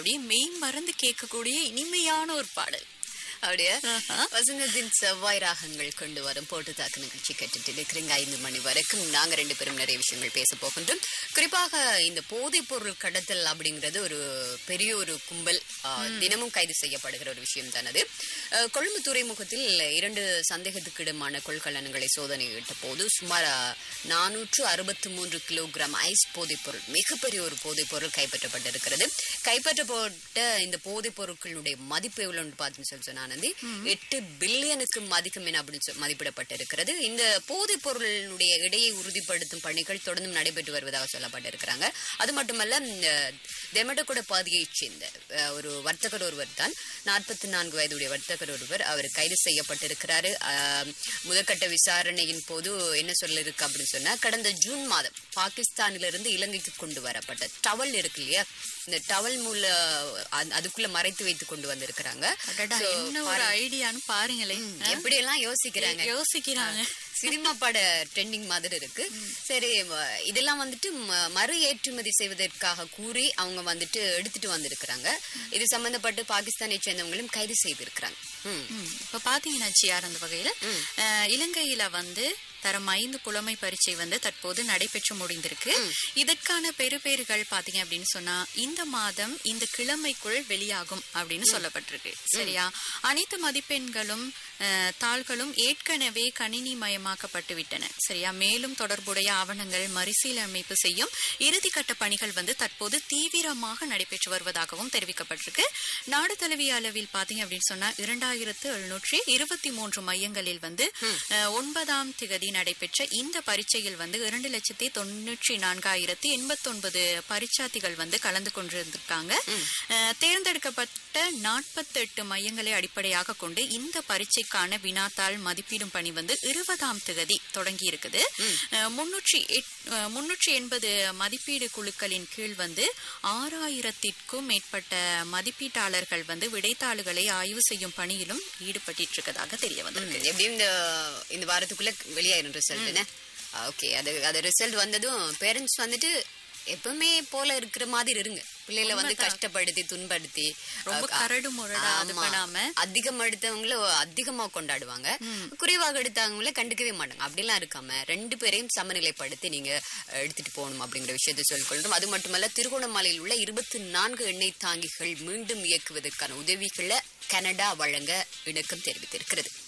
அப்படியே மெய் மறந்து கேட்கக்கூடிய இனிமையான ஒரு பாடல் அப்படியே ஆஹா. வசந்தத்தின் செவ்வாய் ராகங்கள் கொண்டு வரும் போட்டு தாக்கு நிகழ்ச்சி கேட்டுட்டு இருக்கிறீங்க ஐந்து மணி வரைக்கும் நாங்க ரெண்டு பேரும் நிறைய விஷயங்கள் பேச போகின்றோம் குறிப்பாக இந்த போதைப் பொருள் கடத்தல் அப்படிங்கிறது ஒரு பெரிய ஒரு கும்பல் ஆ, தினமும் கைது செய்யப்படுகிற ஒரு விஷயம் தான் அது அ, கொழும்பு துறைமுகத்தில் இரண்டு சந்தேகத்துக்கிடமான கொள்கலன்களை சோதனையிட்ட போது சுமார் நானூற்று அறுபத்தி மூன்று கிலோகிராம் ஐஸ் போதைப் பொருள் மிகப்பெரிய ஒரு போதைப் பொருள் கைப்பற்றப்பட்டிருக்கிறது கைப்பற்றப்பட்ட இந்த போதைப் பொருட்களுடைய மதிப்பு எவ்வளவுன்னு பார்த்துன்னு சொல்லி சொன்னா ஆனந்தி எட்டு பில்லியனுக்கு அதிகம் என அப்படின்னு சொல்லி மதிப்பிடப்பட்டிருக்கிறது இந்த போதைப் பொருளினுடைய எடையை உறுதிப்படுத்தும் பணிகள் தொடர்ந்து நடைபெற்று வருவதாக சொல்லப்பட்டிருக்கிறாங்க அது மட்டுமல்ல இந்த தெமடகுட பாதியைச் சேர்ந்த அஹ், ஒரு வர்த்தகர் ஒருவர் தான் நாற்பத்தி நான்கு வயதுடைய வர்த்தகர் ஒருவர் அவர் கைது செய்யப்பட்டிருக்கிறாரு அஹ், முதற்கட்ட விசாரணையின் போது என்ன சொல்லிருக்கு அப்படின்னு சொன்னா கடந்த ஜூன் மாதம் பாகிஸ்தானிலிருந்து இலங்கைக்கு கொண்டு வரப்பட்ட டவல் இருக்கு இல்லையா இந்த டவல் மூல அ- அதுக்குள்ள மறைத்து வைத்து கொண்டு வந்திருக்கிறாங்க அடடா So, என்ன ஒரு ஐடியான்னு பாருங்களேன் எப்படி எல்லாம் யோசிக்கிறாங்க யோசிக்கிறாங்க சினிமா பட ட்ரெண்டிங் மாதிரி இருக்கு சரி ம- இதெல்லாம் வந்துட்டு ம- மறு ஏற்றுமதி செய்வதற்காக கூறி அவங்க வந்துட்டு எடுத்துட்டு வந்திருக்கிறாங்க இது சம்பந்தப்பட்டு பாகிஸ்தானை சேர்ந்தவங்களும் கைது செய்திருக்கிறாங்க ம். ம், இப்ப பாத்தீங்கன்னா ஜிஆர் அந்த வகையில அஹ், இலங்கையில வந்து தரம் ஐந்து புலமை பரீட்சை வந்து தற்போது நடைபெற்று முடிந்திருக்கு இதற்கான பெறுபேறுகள் பாத்தீங்க அப்படின்னு சொன்னா இந்த மாதம் இந்த கிழமைக்குள் வெளியாகும் அப்படின்னு சொல்லப்பட்டிருக்கு சரியா அனைத்து மதிப்பெண்களும் அஹ், தாள்களும் ஏற்கனவே கணினி மயமாக்கப்பட்டு விட்டன சரியா மேலும் தொடர்புடைய ஆவணங்கள் மறுசீலமைப்பு செய்யும் இறுதிக்கட்ட பணிகள் வந்து தற்போது தீவிரமாக நடைபெற்று வருவதாகவும் தெரிவிக்கப்பட்டிருக்கு நாடு தழுவிய அளவில் பாத்தீங்க அப்படின்னு சொன்னா இரண்டாயிரத்து எழுநூற்றி இருபத்தி மூன்று மையங்களில் வந்து அஹ், ஒன்பதாம் திகதி நடைபெற்ற இந்த பரீட்சையில் வந்து இரண்டு லட்சத்தி தொண்ணூற்றி நான்காயிரத்தி எண்பத்தி ஒன்பது பரீட்சார்த்திகள் வந்து கலந்து கொண்டிருந்திருக்காங்க அஹ், தேர்ந்தெடுக்கப்பட்ட நாற்பத்தி எட்டு மையங்களை அடிப்படையாக கொண்டு இந்த பரீட்சைக்கான வினாத்தாள் மதிப்பீடும் பணி வந்து இருபதாம் திகதி தொடங்கி இருக்குது முன்னூற்றி முன்னூற்றி எண்பது மதிப்பீடு குழுக்களின் கீழ் வந்து ஆறாயிரத்திற்கும் மேற்பட்ட மதிப்பீட்டாளர்கள் வந்து விடைத்தாள்களை ஆய்வு செய்யும் பணியிலும் ஈடுபட்டிட்டு இருக்கதாக தெரிய வந்திருக்கு ம், எப்படியும் இந்த இந்த வாரத்துக்குள்ள வெளியாயிரும் ரிசல்ட் என்ன ஓகே அது அது ரிசல்ட் வந்ததும் பேரண்ட்ஸ் வந்துட்டு எப்பவுமே போல இருக்கிற மாதிரி இருங்க பிள்ளைகளை வந்து கஷ்டப்படுத்தி துன்படுத்தி ரொம்ப அஹ், கரடு முரடா அது ஆமா. பண்ணாம அதிகம் எடுத்தவங்கள அதிகமா கொண்டாடுவாங்க குறைவாக எடுத்தவங்கள கண்டுக்கவே மாட்டாங்க அப்படிலாம் இருக்காம ரெண்டு பேரையும் சமநிலைப்படுத்தி நீங்க அஹ், எடுத்துட்டு போகணும் அப்படிங்கிற விஷயத்தை சொல்லிக்கொள்றோம் அது மட்டுமல்ல திருகோணமலையில் உள்ள இருபத்தி நான்கு எண்ணெய் தாங்கிகள் மீண்டும் இயக்குவதற்கான உதவிகளை கனடா வழங்க இணக்கம் தெரிவித்திருக்கிறது